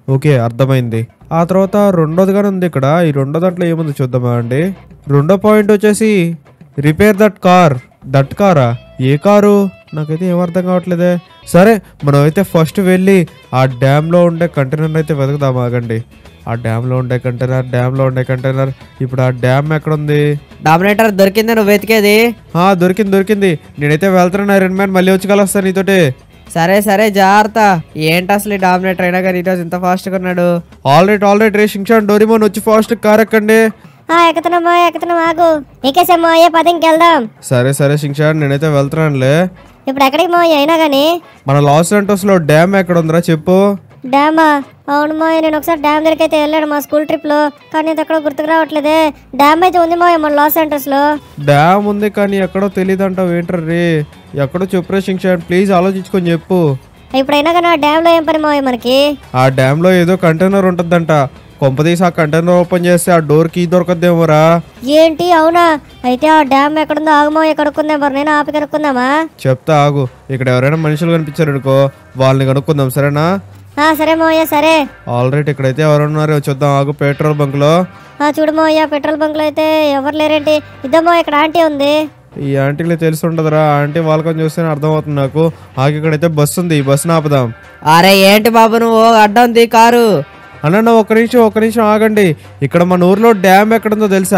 ఓకే అర్థమైంది ఆ తర్వాత రెండోదిగానే ఉంది ఇక్కడ ఈ రెండో దాంట్లో ఏముంది చూద్దామా అండి రెండో పాయింట్ వచ్చేసి రిపేర్ దట్ కార్ దట్ కారా ఏ కారు నాకైతే ఏం అర్థం కావట్లేదే సరే మనం అయితే ఫస్ట్ వెళ్ళి ఆ డ్యామ్లో ఉండే కంటైనర్ అయితే వెతుకుదాం ఆగండి ఆ డ్యామ్లో ఉండే కంటైనర్ డ్యామ్లో ఉండే కంటైనర్ ఇప్పుడు ఆ డ్యామ్ ఎక్కడ ఉంది డామినేటర్ దొరికింది నువ్వు వెతికేది ఆ దొరికింది దొరికింది నేనైతే వెళ్తున్నాను ఐరన్ మ్యాన్ మళ్ళీ వచ్చి కలుస్తాను నీతోటి సరే సరే జాగ్రత్త ఏంటి అసలు ఈ డామినేటర్ అయినా కానీ ఈరోజు ఇంత ఫాస్ట్గా ఉన్నాడు ఆల్ రైట్ ఆల్ రైట్ రే షింగ్షాన్ డోరిమోన్ వచ్చి ఫాస్ట్ కార్ ఎక్కండి ఆ ఎక్కుతున్నాం మావయ్య ఎక్కుతున్నాం ఆగు ఎక్కేసాం మావయ్య పది ఇంకెళ్దాం సరే సరే షింగ్షాన్ నేనైతే వెళ్తున్నానులే ఇప్పుడు ఎక్కడికి మావయ్య అయినా కానీ మన లాస్ లో డ్యామ్ ఎక్కడ ఉందిరా చెప్పు డ్యామా అవును మావయ్య నేను ఒకసారి డ్యామ్ దగ్గరికి అయితే వెళ్ళాను మా స్కూల్ ట్రిప్ లో కానీ ఇది ఎక్కడో గుర్తుకు రావట్లేదే డ్యామ్ అయితే ఉంది మావయ్య మన లాస్ సెంటర్స్ లో డ్యామ్ ఉంది కానీ ఎక్కడో తెలియదు అంటావు ఏంట్రా రే ఎక్కడో చెప్పురా షింగ్షాన్ ప్లీజ్ ఆలోచించుకొని చెప్పు ఇప్పుడైనా కానీ ఆ డ్యామ్ లో ఏం పని మావయ్య మనకి ఆ డ్యామ్ లో ఏదో కంటైనర్ ఉంటుందంట కొంపదీసి ఆ కంటైనర్ ఓపెన్ చేస్తే ఆ డోర్ కీ దొరకద్దేమోరా ఏంటి అవునా అయితే ఆ డ్యామ్ ఎక్కడుందో ఆగమావయ్య కనుక్కుందాం మరి నేను ఆపి కనుక్కుందామా చెప్తా ఆగు ఇక్కడ ఎవరైనా మనుషులు కనిపించారు అనుకో వాళ్ళని కనుక్కుందాం సరేనా ఆ సరే మావయ్య సరే ఆల్ రైట్ ఇక్కడైతే ఎవరున్నారో చూద్దాం ఆగు పెట్రోల్ బంక్ లో ఆ చూడు మావయ్య పెట్రోల్ బంక్ లో అయితే ఎవరు లేరేంటి ఇద్దమ్మా ఇక్కడ ఆంటీ ఉంది ఈ ఆంటీలు తెలిసి ఉండదురా ఆంటీ వాళ్ళకని చూస్తేనే అర్థమవుతుంది నాకు ఆగి ఇక్కడైతే బస్సు ఉంది ఈ బస్సును ఆపుదాం అరే ఏంటి బాబు నువ్వు అడ్డం తీ కారు అన్న ఒక్క నిమిషం ఒక్క నిమిషం ఆగండి ఇక్కడ మన ఊర్లో డ్యామ్ ఎక్కడుందో తెలుసా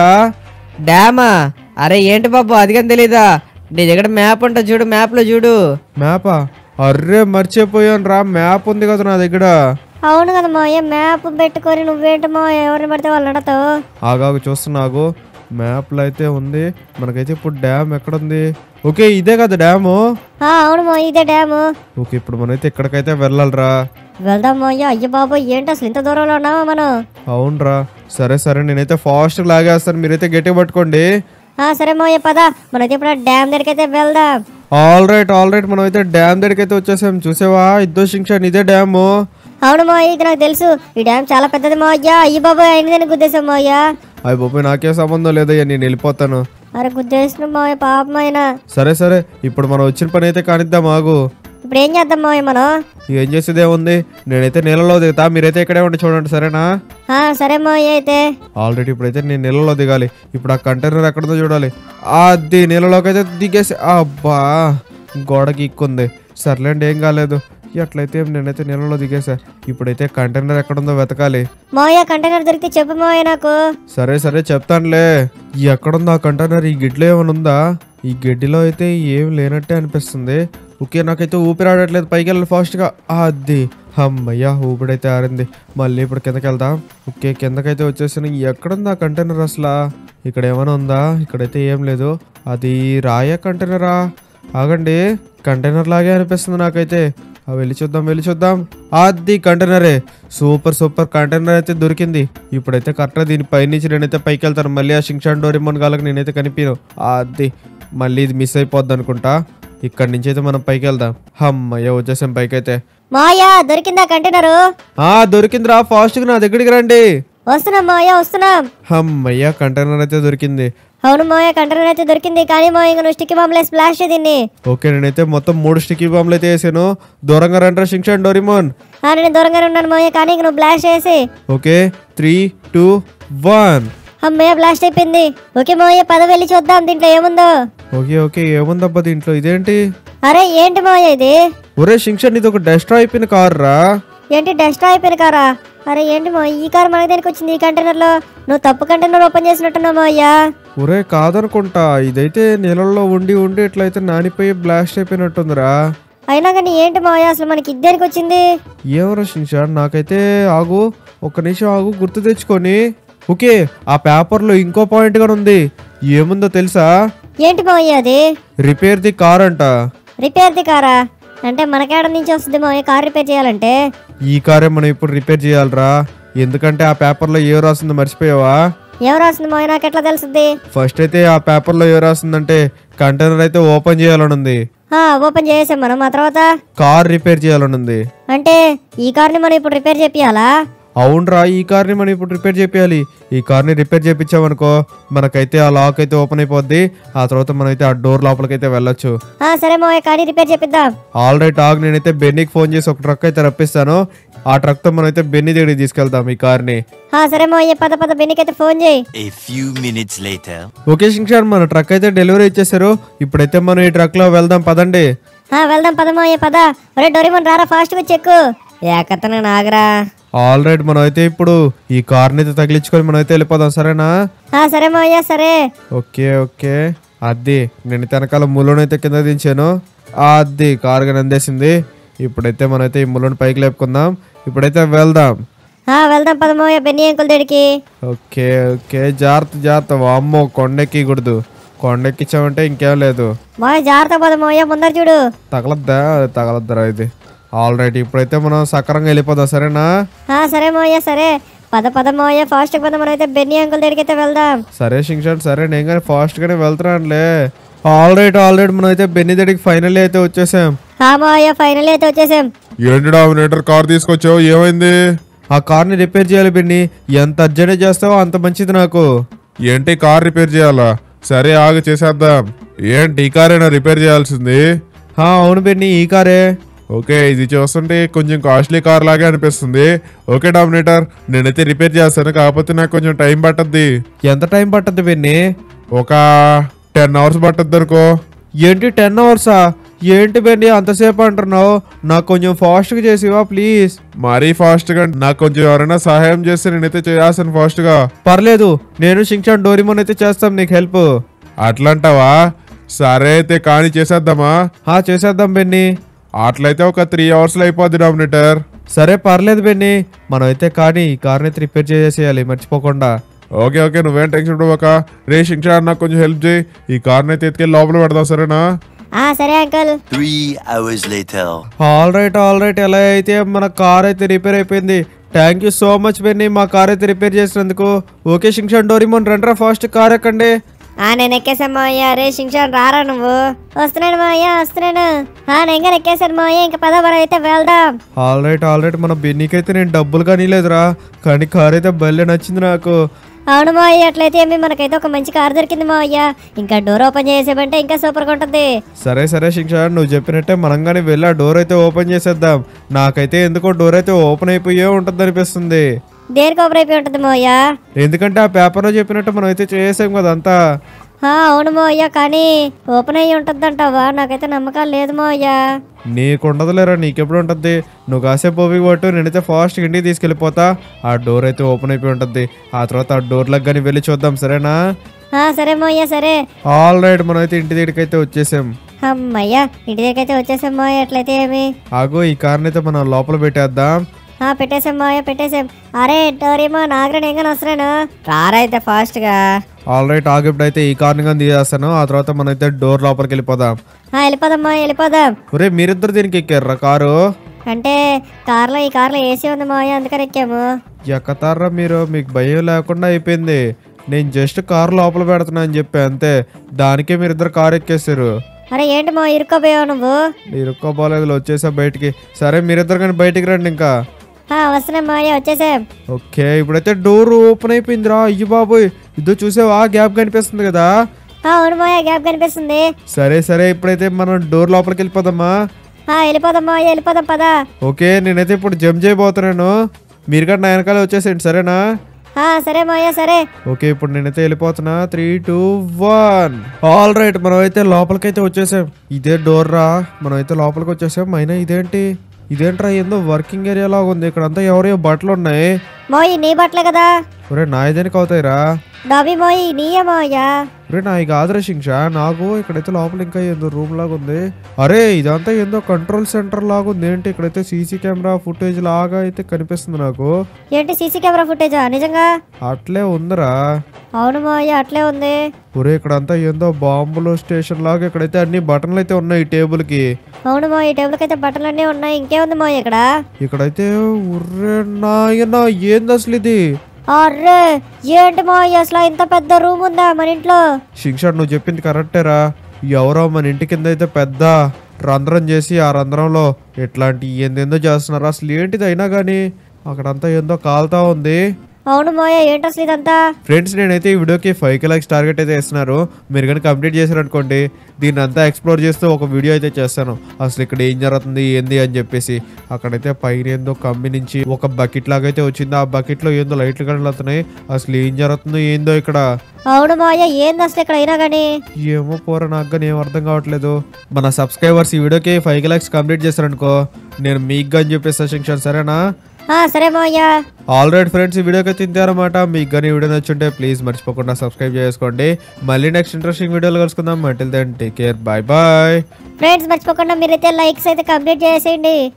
డ్యామా అరే ఏంటి బాబు అదిగని తెలీదా నీ దగ్గర మ్యాప్ ఉంటుంది చూడు మ్యాప్లో చూడు మ్యాపా అర్రే మర్చిపోయాను రా మ్యాప్ ఉంది కదా నా దగ్గర అవును కదా మావయ్య మ్యాప్ పెట్టుకొని నువ్వేంటి మావయ్య ఎవరిని పడితే వాళ్ళు నడతావు ఆగాగు చూస్తున్నాగు మ్యాప్లో అయితే ఉంది మనకైతే ఇప్పుడు డ్యామ్ ఎక్కడుంది ఓకే ఇదే కదా డ్యాము ఆ అవును మావయ్య ఇదే డ్యాము ఓకే ఇప్పుడు మనమైతే ఇక్కడికైతే వెళ్ళాలిరా వెళ్దాం మావయ్య అయ్యో బాబు ఏంటి అసలు ఇంత దూరంలో ఉన్నావా మనం అవునరా సరే సరే నేనైతే ఫాస్ట్ లాగేస్తాను మీరైతే గట్టిగా పట్టుకోండి ఆ సరే మావయ్య పద మనైతే ఇప్పుడు ఆ డ్యామ్ దగ్గరికి అయితే వెళ్దాం ఆల్ రైట్ ఆల్ రైట్ మనం అయితే డ్యామ్ దగ్గరికి అయితే వచ్చేసాం చూసావా ఇద్దో శిక్షణ ఇదే డ్యాము అవును మావయ్య ఇది నాకు తెలుసు ఈ డ్యామ్ చాలా పెద్దది మావయ్య అయ్యి బాబు అయిందని గుద్దేశాం మావయ్య అవి బాబు నాకే సంబంధం లేదయ్యా నేను వెళ్ళిపోతాను అరే గుద్దేసిన మావయ్య పాపం ఆయన సరే సరే ఇప్పుడు మనం వచ్చిన పని అయితే కానిద్దాం ఆగు ఇప్పుడు ఏం చేద్దాం మావయ్య మనం ఏం చేసేదే ఉంది నేనైతే నీళ్ళలో దిగుతా మీరైతే ఇక్కడే ఉండి చూడండి సరేనా ఆ సరే మావయ్య అయితే ఆల్రెడీ ఇప్పుడైతే నేను నీళ్ళలో దిగాలి ఇప్పుడు ఆ కంటైనర్ ఎక్కడుందో చూడాలి అది నీళ్ళలోకి అయితే దిగేసి అబ్బా గోడకి ఇక్కుంది సర్లేండి ఏం కాలేదు ఎట్లయితే నేనైతే నీళ్ళలో దిగేసా ఇప్పుడైతే కంటైనర్ ఎక్కడుందో వెతకాలి మావయ్య కంటైనర్ దొరికితే చెప్పు మావయ్య నాకు సరే సరే చెప్తానులే ఎక్కడుందో ఆ కంటైనర్ ఈ గిడ్లో ఏమైనా ఉందా ఈ గడ్డిలో అయితే ఏం లేనట్టే అనిపిస్తుంది ఓకే నాకైతే ఊపిరి ఆడట్లేదు పైకి వెళ్ళాలి ఫాస్ట్గా అది అమ్మయ్యా ఊపిడైతే ఆరింది మళ్ళీ ఇప్పుడు కిందకి వెళ్దాం ఓకే కిందకైతే వచ్చేసిన ఎక్కడుంది ఆ కంటైనర్ అసలు ఇక్కడ ఏమైనా ఉందా ఇక్కడైతే ఏం లేదు అది రాయా కంటైనరా ఆగండి కంటైనర్ లాగే అనిపిస్తుంది నాకైతే ఆ వెళ్ళి చూద్దాం వెళ్ళి చూద్దాం అది కంటైనరే సూపర్ సూపర్ కంటైనర్ అయితే దొరికింది ఇప్పుడైతే కరెక్ట్గా దీని పైనుంచి నేనైతే పైకి వెళ్తాను మళ్ళీ ఆ షింక్షాన్ డోరిమోన్ గాలకు నేనైతే కనిపించను అది మళ్ళీ ఇది మిస్ అయిపోద్ది అనుకుంటా ఇక్కడి నుంచి అయితే మనం పైకి వెళ్దాం అమ్మయ్య వచ్చేసాం పైకి అయితే మావయ్య దొరికిందా కంటైనరు ఆ దొరికిందిరా ఫాస్ట్గా నా దగ్గరికి రండి వస్తున్నాం మావయ్య వస్తున్నాం అమ్మయ్య కంటైనర్ అయితే దొరికింది అవును మావయ్య కంటైనర్ అయితే దొరికింది కానీ మావయ్య ఇంక నువ్వు స్టిక్ బాంబులేసి బ్లాస్ట్ దీన్ని ఓకే నేనైతే మొత్తం మూడు స్టిక్కీ బాంబులు అయితే వేసాను దూరంగా రండి షింక్షాన్ డోరిమోన్ ఆ, నేను దూరంగానే ఉన్నాను మావయ్య కానీ ఇంక నువ్వు బ్లాస్ట్ చేసి ఓకే త్రీ టూ వన్ అమ్మయ్య బ్లాస్ట్ అయిపోయింది ఓకే మావయ్య పద వెళ్ళి చూద్దాం దీంట్లో ఏముందో ఓకే ఓకే ఏముందబ్బా దీంట్లో ఇదేంటి అరే ఏంటి మావయ్య ఇది ఒరే శింక్షన్ ఇది ఒక డెస్ట్రా అయిపోయిన కార్ రా ఏంటి డస్ట్ అయిపోయిన కారా అరే ఏంటి మా ఈ కార్ మన దేనికి వచ్చింది ఈ కంటైనర్ లో నువ్వు తప్పు కంటైనర్ ఓపెన్ చేసినట్టున్నావు మావయ్య ఒరే కాదనుకుంటా ఇదైతే నీళ్ళల్లో ఉండి ఉండి ఇట్లయితే నానిపోయి బ్లాస్ట్ అయిపోయినట్టుందిరా అయినా కానీ ఏంటి మావయ్య అసలు మనకి ఇద్దరికి వచ్చింది ఏమరా శింక్షన్ నాకైతే ఆగు ఒక్క నిమిషం ఆగు గుర్తు తెచ్చుకొని ఓకే ఆ పేపర్లో ఇంకో పాయింట్ గానే ఉంది ఏముందో తెలుసా ఏంటి మావయ్య అది రిపేర్ ది కార్ అంట రిపేర్ ది కారా అంటే మనకేడ నుంచి వస్తుంది మావయ్య కార్ రిపేర్ చేయాలంటే ఈ కారే మనం ఇప్పుడు రిపేర్ చేయాలరా ఎందుకంటే ఆ పేపర్లో ఏ రాసిందో మర్చిపోయావా ఏం రాస్తుంది మావయ్య నాకు ఎట్లా తెలుస్తుంది ఫస్ట్ అయితే ఆ పేపర్లో ఏ రాసిందంటే కంటైనర్ అయితే ఓపెన్ చేయాలని ఉంది ఆ, ఓపెన్ చేసాం మనం ఆ తర్వాత కార్ రిపేర్ చేయాలని ఉంది అంటే ఈ కార్ని మనం ఇప్పుడు రిపేర్ చేపియాలా అవునరా ఈ కార్ని మనం ఇప్పుడు రిపేర్ చేయాలి ఈ కార్ని రిపేర్ చేయించామనుకో మనకైతే ఆ లాక్ అయితే ఓపెన్ అయిపోద్ది ఆ తర్వాత మనమైతే ఆ డోర్ లోపలికైతే వెళ్ళొచ్చు ఆ సరే మావయ్య కానీ రిపేర్ చేపిద్దాం ఆల్ రైట్ ఆగ్ నేనైతే బెన్నీకి ఫోన్ చేసి ఒక ట్రక్ అయితే రప్పిస్తాను ఆ ట్రక్తో మనం అయితే బెన్ని దగ్గరికి తీసుకెళ్తాం ఈ కార్ని ఆ, సరే మావయ్య పద పద బెన్నికైతే ఫోన్ చేయి A few minutes later. Okay Shinchan మన ట్రక్ అయితే డెలివరీ ఇచ్చేసారు ఇప్పుడైతే మనం ఈ ట్రక్లో వెళ్దాం పదండి ఆ, వెళ్దాం పద మావయ్య పద ఒరే డోరేమోన్ రారా ఫాస్ట్గా చెక్కు ఏకతన నాగరా ఆల్ రైట్ మనం అయితే ఇప్పుడు ఈ కార్ని అయితే తగిలించుకొని మనం అయితే వెళ్ళిపోదాం సరేనా ఆ, సరే మావయ్య సరే ఓకే ఓకే అది నేను వెనకాల ముళ్ళనైతే కింద దించాను అది కారు కానీ అందేసింది ఇప్పుడైతే మనమైతే ఈ ముళ్ళని పైకి లేపుకుందాం ఇప్పుడైతే వెళ్దాం ఆ, వెళ్దాం పద మావయ్య బెన్ని అంకుల్ దగ్గరికి ఓకే ఓకే జాగ్రత్త జాగ్రత్త వామ్మో కొండెక్కకూడదు కొండెక్కించామంటే ఇంకేం లేదు మావయ్య జాగ్రత్త పద మావయ్య ముందర చూడు తగలద్దా తగలద్దురా ఇది ఆల్ రైట్ ఇప్పుడైతే మనం సక్రంగా వెళ్ళిపోదాం సరేనా ఆ, సరే మావయ్య సరే పద పద మావయ్య ఫాస్ట్గా పద మనం అయితే బెన్ని అంకుల్ దగ్గరికి అయితే వెళ్దాం సరే శింక్షాన్ సరే నేను కానీ ఫాస్ట్గానే వెళ్తున్నానులే ఆల్ రైట్ ఆల్ రైట్ మనం అయితే బెన్ని దగ్గరికి ఫైనల్ అయితే వచ్చేసాం ఆ మావయ్య ఫైనల్ అయితే వచ్చేసాం ఏంటి డామినేటర్ కార్ తీసుకొచ్చావు ఏమైంది ఆ కార్ని రిపేర్ చేయాలి బెన్ని ఎంత అర్జెంట్ చేస్తావో అంత మంచిది నాకు ఏంటి కార్ రిపేర్ చేయాలా సరే ఆగు చేసేద్దాం ఏంటి ఈ కారేనా రిపేర్ చేయాల్సింది హా, అవును బెన్ని ఈ కారే ఓకే ఇది చూస్తుంటే కొంచెం కాస్ట్లీ కార్ లాగే అనిపిస్తుంది ఓకే డామినేటర్ నేనైతే రిపేర్ చేస్తాను కాకపోతే నాకు కొంచెం టైం పట్టద్ది ఎంత టైం పట్టద్ది బెన్ని ఒక టెన్ అవర్స్ పట్టద్ది అనుకో ఏంటి టెన్ అవర్సా ఏంటి బెన్ని అంతసేపు అంటున్నావు నాకు కొంచెం ఫాస్ట్గా చేసివా ప్లీజ్ మరీ ఫాస్ట్గా నాకు కొంచెం ఎవరైనా సహాయం చేస్తే నేనైతే చేస్తాను ఫాస్ట్గా పర్లేదు నేను షింక్షాన్ డోరిమోన్ అయితే చేస్తాం నీకు హెల్ప్ అట్లంటావా సరే అయితే కానీ చేసేద్దామా హా చేసేద్దాం బెన్ని అట్లయితే ఒక త్రీ అవర్స్లో అయిపోద్ది డామినేటర్ సరే పర్లేదు బెన్ని మనం అయితే కానీ ఈ కార్ని అయితే రిపేర్ చేసేయాలి మర్చిపోకుండా ఓకే ఓకే నువ్వేం టెన్షన్ పడవక రే శిక్ష నాకు కొంచెం హెల్ప్ చేయి ఈ కార్ని అయితే ఎత్తుకెళ్ళి లోపల పెడదాం సరేనా ఆ సరే uncle Three hours later. All right all right ఎలా అయితే మన కార్ అయితే రిపేర్ అయిపోయింది thank you so much Benny మా కార్ అయితే రిపేర్ చేసినందుకు ఓకే షింక్షాన్ డోరిమోన్ రండ్రా ఫాస్ట్ కార్ ఎక్కండి ఆ నేను ఎక్కేసాను మావయ్య రే శింషాన్ రారా నువ్వు వస్తున్నాను మావయ్య వస్తున్నాను ఆ నేను ఇంకా ఎక్కేసాను మావయ్య ఇంకా పద మనం అయితే వెళ్దాం ఆల్ రైట్ ఆల్ రైట్ మన బెన్నీకి అయితే నేను డబ్బులు కానీ లేదురా కానీ కార్ అయితే భలే నచ్చింది నాకు అవును మావయ్య అట్లయితే ఏమి మనకైతే ఒక మంచి కార్ దొరికింది మావయ్య ఇంకా డోర్ ఓపెన్ చేసేమంటే ఇంకా సూపర్గా ఉంటుంది సరే సరే శిక్ష నువ్వు చెప్పినట్టే మనం కానీ వెళ్ళి ఆ డోర్ అయితే ఓపెన్ చేసేద్దాం నాకైతే ఎందుకో డోర్ అయితే ఓపెన్ అయిపోయే ఉంటుంది అనిపిస్తుంది దేనికి ఓపెన్ అయిపోయి ఉంటుంది మావయ్య ఎందుకంటే ఆ పేపర్లో చెప్పినట్టు మనం అయితే చేసాం కదా అంతా ఆ, అవును మావయ్య కానీ ఓపెన్ అయ్యి ఉంటుందంటావా నాకైతే నమ్మకాలు లేదు మావయ్య నీకు ఉండదులేరా నీకెప్పుడు ఉంటుంది నువ్వు కాసేపు ఓపిక పట్టు నేనైతే ఫాస్ట్ ఇంటికి తీసుకెళ్ళిపోతా ఆ డోర్ అయితే ఓపెన్ అయిపోయి ఉంటుంది ఆ తర్వాత ఆ డోర్లకు కానీ వెళ్ళి చూద్దాం సరేనా ఆ, సరే మావయ్య సరే ఆల్ రైట్ మనం అయితే ఇంటి దగ్గరికి అయితే వచ్చేసాం అమ్మయ్య ఇంటి దగ్గరికి అయితే వచ్చేసాం మావయ్య అట్లయితే ఏమి ఆగో ఈ కార్ని అయితే మనం లోపల పెట్టేద్దాం ఆ పెట్టేసాం మావయ్య పెట్టేసాం అరే డోరేమో నాగరణ ఎంగా వస్తున్నాను రారా అయితే ఫాస్ట్గా ఆల్ రైట్ ఆగిప్పుడు అయితే ఈ కార్ని కానీ తీసేస్తాను ఆ తర్వాత మనం అయితే డోర్ లోపలికి వెళ్ళిపోదాం ఆ, వెళ్ళిపోదాం మావయ్య వెళ్ళిపోదాం ఒరే మీరిద్దరు దీనికి ఎక్కారా కారు అంటే కార్లో ఈ కార్లో ఏసీ ఉంది మావయ్య అందుకని ఎక్కాము ఎక్కతారా మీరు మీకు భయం లేకుండా అయిపోయింది నేను జస్ట్ కారు లోపల పెడుతున్నా అని చెప్పి అంతే దానికే మీరిద్దరు కారు ఎక్కేసారు అరే ఏంటి మా ఇరుక్కోపోయావు నువ్వు ఇరుక్కోపోలేదు వచ్చేసా బయటికి సరే మీరిద్దరు కానీ బయటికి రండి ఇంకా ఆ, వస్తున్నాం మావయ్య వచ్చేసాం ఓకే ఇప్పుడైతే డోర్ ఓపెన్ అయిపోయిందిరా అయ్యి బాబోయ్ ఇదో చూసావా గ్యాప్ కనిపిస్తుంది కదా ఆ, అవును మావయ్య గ్యాప్ కనిపిస్తుంది సరే సరే ఇప్పుడైతే మనం డోర్ లోపలికి వెళ్ళిపోదామా ఆ, వెళ్ళిపోదాం మావయ్య వెళ్ళిపోదాం పదా ఓకే నేనైతే ఇప్పుడు జంప్ చేయబోతున్నాను మీరు కూడా నా వెనకాల వచ్చేసేయండి సరేనా ఆ, సరే మావయ్య సరే ఓకే ఇప్పుడు నేనైతే వెళ్ళిపోతున్నా three two one all right మనం అయితే లోపలికైతే వచ్చేసాం ఇదే డోర్ రా మనం అయితే లోపలికి వచ్చేసాం అయినా ఇదేంటి ఇదేంట్రా ఏందో వర్కింగ్ ఏరియా లాగా ఉంది ఇక్కడంతా ఎవరియో బట్టలు ఉన్నాయి మోయి నీ బట్టలే కదా ఒరే నా ఇదేనికి అవుతాయిరా డాబీ మోయి నీయే మావయ్య ఒరే నా ఇక ఆదర శిక్ష నాకు ఇక్కడైతే లోపల ఇంకా ఏందో రూమ్ లాగా ఉంది అరే ఇదంతా ఏందో కంట్రోల్ సెంటర్ లాగా ఉంది ఏంటి ఇక్కడైతే సీసీ కెమెరా ఫుటేజ్ లాగా అయితే కనిపిస్తుంది నాకు ఏంటి సీసీ కెమెరా ఫుటేజా నిజంగా అట్లే ఉందిరా అవును మావయ్య అట్లే ఉంది ఒరే ఇక్కడంతా ఏందో బాంబులు స్టేషన్ లాగా ఇక్కడైతే అన్ని బటన్లు అయితే ఉన్నాయి ఈ టేబుల్ కి అవును మా ఈ టేబుల్కి అయితే బట్టలు అన్నీ ఉన్నాయి ఇంకేముంది మా ఇక్కడ ఇక్కడైతే ఉర్రే నాయనా ఏంది అసలు ఇది అర్రే ఏంటి మా అసలు ఇంత పెద్ద రూమ్ ఉందా మన ఇంట్లో శిక్ష నువ్వు చెప్పింది కరెక్టేరా ఎవరో మన ఇంటి కింద అయితే పెద్ద రంధ్రం చేసి ఆ రంధ్రంలో ఎట్లాంటి ఏందేందో చేస్తున్నారు అసలు ఏంటిది అయినా కానీ అక్కడంతా ఏందో కాలుతా ఉంది అవును మోయ ఏంటి అసలు ఇదంతా ఫ్రెండ్స్ నేనైతే ఈ వీడియోకి ఫైవ్ కే లైక్స్ టార్గెట్ అయితే ఇస్తున్నారు మీరు కానీ కంప్లీట్ చేశారనుకోండి దీన్ని అంతా ఎక్స్ప్లోర్ చేస్తూ ఒక వీడియో అయితే చేస్తాను అసలు ఇక్కడ ఏం జరుగుతుంది ఏంది అని చెప్పేసి అక్కడైతే పైన ఏందో కంబి నుంచి ఒక బకెట్ లాగా అయితే వచ్చింది ఆ బకెట్ లో ఏందో లైట్లు కనబడుతున్నాయి అసలు ఏం జరుగుతుందో ఏందో ఇక్కడ అవును మోయ ఏంది అసలు ఇక్కడ అయినా కానీ ఏమో పోర నాకు కానీ ఏం అర్థం కావట్లేదు మన సబ్స్క్రైబర్స్ ఈ వీడియోకి ఫైవ్ కే లైక్స్ కంప్లీట్ చేశారనుకో నేను మీకు అని చెప్పేసి శిక్షణ సరేనా ఆ, సరే మోయ ఆల్ రైట్ ఫ్రెండ్స్ ఈ వీడియోకి తింటారన్నమాట మీకు కానీ వీడియో నచ్చుంటే ప్లీజ్ మర్చిపోకుండా సబ్స్క్రైబ్ చేసుకోండి మళ్ళీ నెక్స్ట్ ఇంట్రెస్టింగ్ వీడియోలు కలుసుకుందాం until then take care bye bye friends మర్చిపోకుండా మీరైతే లైక్స్ అయితే కంప్లీట్ చేసేయండి